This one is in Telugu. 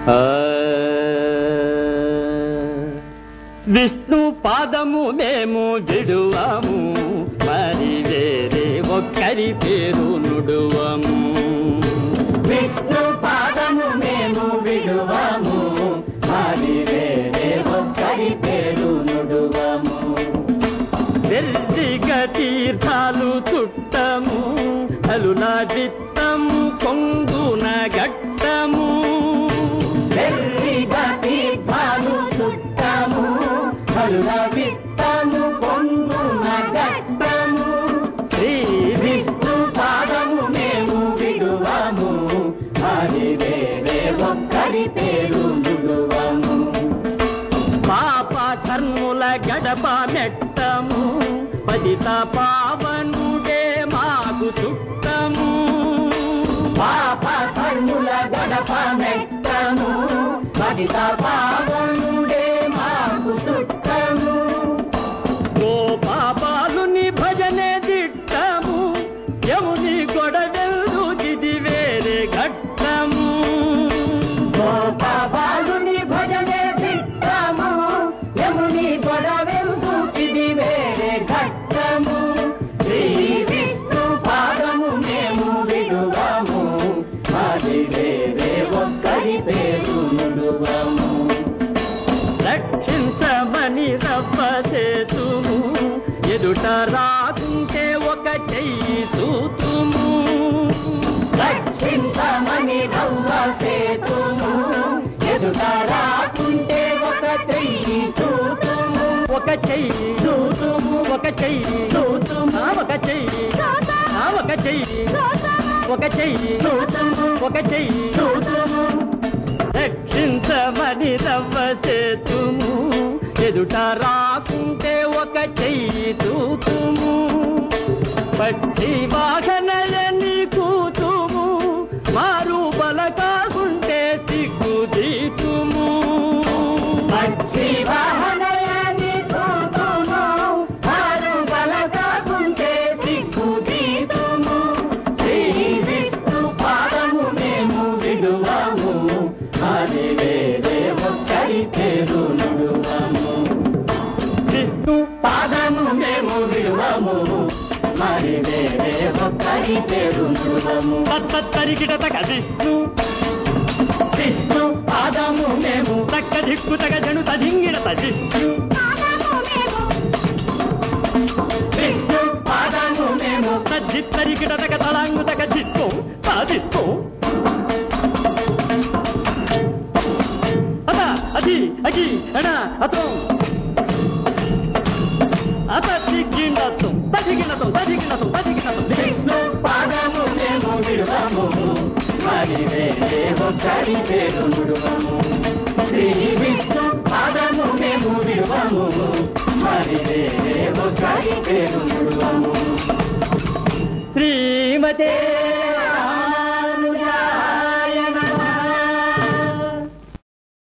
ఆ, విష్ణు పాదము మేము విడువము మరి వేరే ఒక్కరి పేరు నుడువము విష్ణు పాదము మేము విడువము మరి వేరే ఒక్కరి పేరు నుడువము వెర్రిగ తీర్థాలు చుట్టము అలుల విత్తము కొంగున గట్టము వెర్రిగా తీర్థాలు చుట్టము కలుల విత్తము పొంగున గట్టము శ్రీ విష్ణు పాదము మేము విడువము మరి వేరే ఒక్కరి పేరు నుడువము పాప కర్ముల గడప మెట్టము పతిత పావనుడే మాకు చుట్టము పాప కన్నుల గడప మెట్టము పడిత పావనుడే మాకు చుట్టము ఓ పాపాలుని భజనే దిట్టము యముని గొడవెల్లు ఇది వేరే ఘట్టము గోపాలుని భజనే దిట్టము యముని గొడవెందు ఇది వేరే ఘట్టము శ్రీ విష్ణు పాదము మేము విడువము అది వేరే ఒక్కరి పేరు నుడువము రక్షించమని రప్ప చేతుము ఎదుట రాకుంటే ఒక చెయ్యి చూతుము రక్షించమని రవ్వ సేతుము ఎదుట రాకుంటే ఒక చెయ్యి చూతుము ఒక చెయ్యి చూతుము ఒక చెయ్యి చూతుము ఆ ఒక చెయ్యి ఆ ఒక చెయ్యి ఒక చెయ్యి చూతుము ఒక చెయ్యి చూతుము రక్షించమని రవ్వ చేతుము ఎదుట రాకుంటే ఒక చెయ్యి చూతుము పట్టి వాహనలని కూతుము మారు బల కాకుంటే సిగ్గు దీతుము పక్షి వాహనయాన్ని చూతుము వారు బలగాకుంటే దిక్కు దీతుము శ్రీ విష్ణు పాదము మేము విడువము అది వేరే ఒక్కరి పేరు నుడువము విష్ణు పాదము మేము విడువము మరి వేరే ఒక్కరి పేరు నుడువము తత్తరికిట తగ విష్ణు విష్ణు పాదము మేము తక్క దిక్కు తగ జను తదింగిడ విష్ణు విష్ణు పాదము మేము తజ్జిత్తరికిట తగ తలాంగు తగ జిత్తో సాధిత్తో అత అది అగి అణ అతం అత దిగ్గిండతం తదిగినతం తదిగినతం తదిగినతం విష్ణు పాదము మేము విడువము మరి వేరే ఒక్కరి పేరు నుడువము శ్రీ విష్ణు పాదము మేము విడువము మరి వేరే ఒక్కరి పేరు నుడువము శ్రీమతే